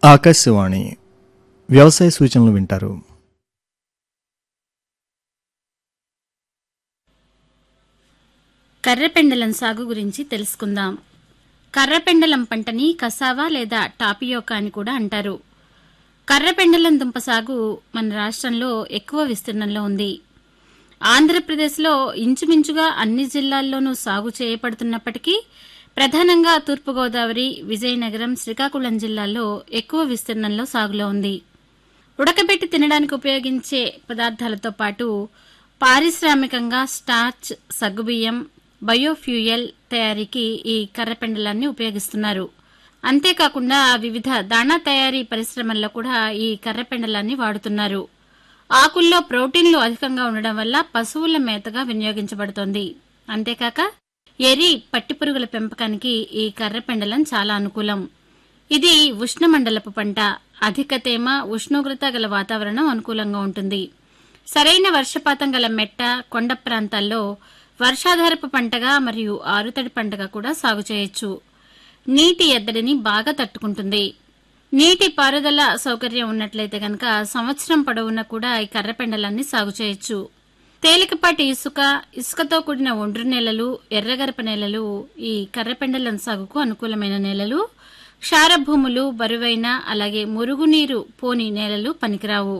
ఆకాశవాణి వ్యవసాయ సూచనలు వింటారు కర్రపెండలం సాగు గురించి తెలుసుకుందాం కర్రపెండలం పంటని కసావా లేదా టాపియోకా అని కూడా అంటారు కర్రపెండలం దుంప సాగు మన రాష్ట్రంలో ఎక్కువ విస్తీర్ణంలో ఉంది ఆంధ్రప్రదేశ్లో ఇంచుమించుగా అన్ని జిల్లాల్లోనూ సాగు చేయబడుతున్నప్పటికీ ప్రధానంగా తూర్పుగోదావరి విజయనగరం శ్రీకాకుళం జిల్లాల్లో ఎక్కువ విస్తీర్ణంలో సాగులో ఉంది ఉడకబెట్టి తినడానికి ఉపయోగించే పదార్థాలతో పాటు పారిశ్రామికంగా స్టార్చ్ సగ్గుబియ్యం బయోఫ్యూయల్ తయారీకి ఈ కర్రపెండలాన్ని ఉపయోగిస్తున్నారు అంతేకాకుండా వివిధ దాణా తయారీ పరిశ్రమల్లో కూడా ఈ కర్రపెండలాన్ని వాడుతున్నారు ఆకుల్లో ప్రోటీన్లు అధికంగా ఉండడం వల్ల పశువుల మేతగా వినియోగించబడుతోంది అంతేకాక ఎరి పట్టిపురుగుల పెంపకానికి ఈ కర్రపెండలం చాలా అనుకూలం ఇది ఉష్ణమండలపు పంట అధిక తేమ ఉష్ణోగ్రత గల వాతావరణం అనుకూలంగా ఉంటుంది సరైన వర్షపాతం గల మెట్ట కొండ ప్రాంతాల్లో వర్షాధారపు పంటగా మరియు ఆరుతడి పంటగా కూడా సాగు చేయొచ్చు నీటి ఎద్దడిని బాగా తట్టుకుంటుంది నీటి పారుదల సౌకర్యం ఉన్నట్లయితే గనక సంవత్సరం పొడవునా కూడా ఈ కర్రపెండలాన్ని సాగు చేయొచ్చు తేలికపాటి ఇసుక ఇసుకతో కూడిన ఒండ్రు నేలలు ఎర్రగరప నేలలు ఈ కర్రపెండలం సాగుకు అనుకూలమైన నేలలు క్షార భూములు బరువైన అలాగే మురుగునీరు పోని నేలలు పనికిరావు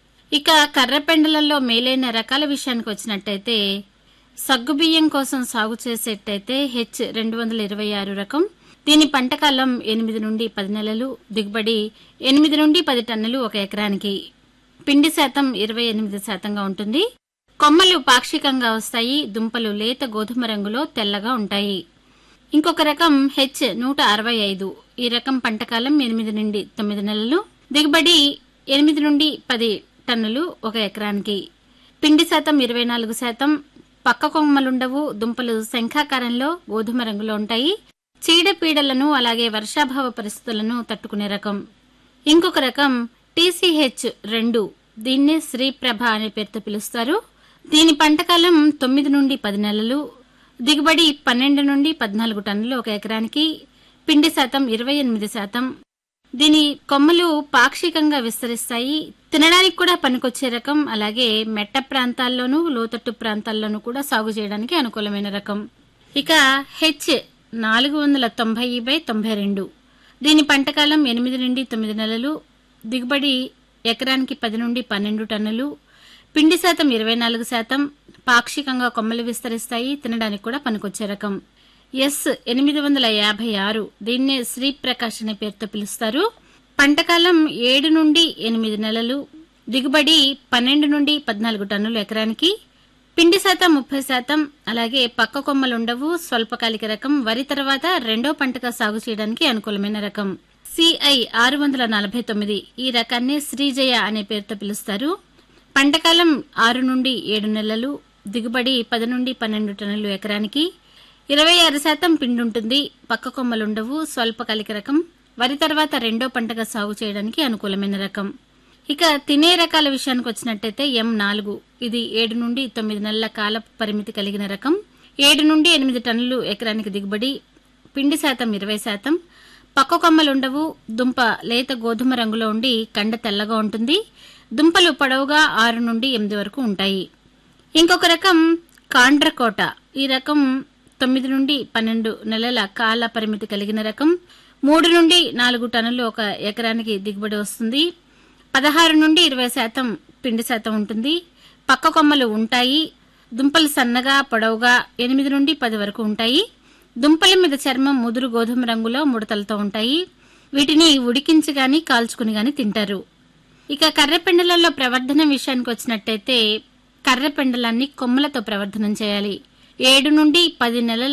ఇక కర్రపెండలలో మేలైన రకాల విషయానికి వచ్చినట్టయితే సగ్గుబియ్యం కోసం సాగు చేసేటైతే హెచ్ రెండు వందల ఇరవై ఆరు రకం దీని పంటకాలం ఎనిమిది నుండి పది నెలలు దిగుబడి ఎనిమిది నుండి పది టన్నులు ఒక ఎకరానికి పిండి శాతం ఇరవై ఎనిమిది శాతంగా ఉంటుంది కొమ్మలు పాక్షికంగా వస్తాయి దుంపలు లేత గోధుమ రంగులో తెల్లగా ఉంటాయి ఇంకొక రకం హెచ్ నూట అరవై ఐదు ఈ రకం పంటకాలం ఎనిమిది నుండి తొమ్మిది నెలలు దిగుబడి ఎనిమిది నుండి పది టన్నులు ఒక ఎకరానికి పిండి శాతం ఇరవై నాలుగు శాతం పక్క కొమ్మలుండవు దుంపలు శంఖాకారంలో గోధుమ రంగులో ఉంటాయి చీడపీడలను అలాగే వర్షాభావ పరిస్థితులను తట్టుకునే రకం ఇంకొక రకం టీసీహెచ్ రెండు దీన్నే శ్రీప్రభ అనే పేరుతో పిలుస్తారు దీని పంటకాలం తొమ్మిది నుండి పది నెలలు దిగుబడి పన్నెండు నుండి పద్నాలుగు టన్నులు ఒక ఎకరానికి పిండి శాతం ఇరవై ఎనిమిది శాతం దీని కొమ్మలు పాక్షికంగా విస్తరిస్తాయి తినడానికి కూడా పనికొచ్చే రకం అలాగే మెట్ట ప్రాంతాల్లోనూ లోతట్టు ప్రాంతాల్లోనూ కూడా సాగు చేయడానికి అనుకూలమైన రకం ఇక హెచ్ నాలుగు వందల తొంభై బై తొంభై రెండు దీని పంటకాలం ఎనిమిది నుండి తొమ్మిది నెలలు దిగుబడి ఎకరానికి పది నుండి పన్నెండు టన్నులు పిండి శాతం ఇరవై నాలుగు శాతం పాక్షికంగా కొమ్మలు విస్తరిస్తాయి తినడానికి కూడా పనికొచ్చే రకం ఎస్ ఎనిమిది వందల యాభై ఆరు దీన్నే శ్రీప్రకాష్ అనే పేరుతో పిలుస్తారు పంటకాలం ఏడు నుండి ఎనిమిది నెలలు దిగుబడి పన్నెండు నుండి పద్నాలుగు టన్నులు ఎకరానికి పిండి శాతం ముప్పై శాతం అలాగే పక్క కొమ్మలుండవు స్వల్పకాలిక రకం వరి తర్వాత రెండో పంటగా సాగు చేయడానికి అనుకూలమైన రకం సిఐ ఆరు వందల నలభై తొమ్మిది ఈ రకాన్ని శ్రీజయ అనే పేరుతో పిలుస్తారు పంటకాలం ఆరు నుండి ఏడు నెలలు దిగుబడి పది నుండి పన్నెండు టన్నులు ఎకరానికి ఇరవై ఆరు శాతం పిండి ఉంటుంది పక్క కొమ్మలుండవు స్వల్పకాలిక రకం వరి తర్వాత రెండో పంటగా సాగు చేయడానికి అనుకూలమైన రకం ఇక తినే రకాల విషయానికి వచ్చినట్టయితే ఎం నాలుగు ఇది ఏడు నుండి తొమ్మిది నెలల కాల పరిమితి కలిగిన రకం ఏడు నుండి ఎనిమిది టన్నులు ఎకరానికి దిగుబడి పిండి శాతం ఇరవై శాతం పక్క కొమ్మలుండవు దుంప లేత గోధుమ రంగులో ఉండి కండ తెల్లగా ఉంటుంది దుంపలు పొడవుగా ఆరు నుండి ఎనిమిది వరకు ఉంటాయి ఇంకొక రకం కాండ్రకోట ఈ రకం తొమ్మిది నుండి పన్నెండు నెలల కాల పరిమితి కలిగిన రకం మూడు నుండి నాలుగు టన్నులు ఒక ఎకరానికి దిగుబడి వస్తుంది పదహారు నుండి ఇరవై శాతం పిండి శాతం ఉంటుంది పక్క కొమ్మలు ఉంటాయి దుంపలు సన్నగా పొడవుగా ఎనిమిది నుండి పది వరకు ఉంటాయి దుంపల మీద చర్మం ముదురు గోధుమ రంగులో ముడతలతో ఉంటాయి వీటిని ఉడికించి గాని కాల్చుకుని గాని తింటారు ఇక కర్రపెండలలో ప్రవర్ధన విషయానికి వచ్చినట్టయితే కర్రపెండలాన్ని కొమ్మలతో ప్రవర్ధనం చేయాలి ఏడు నుండి పది నెలల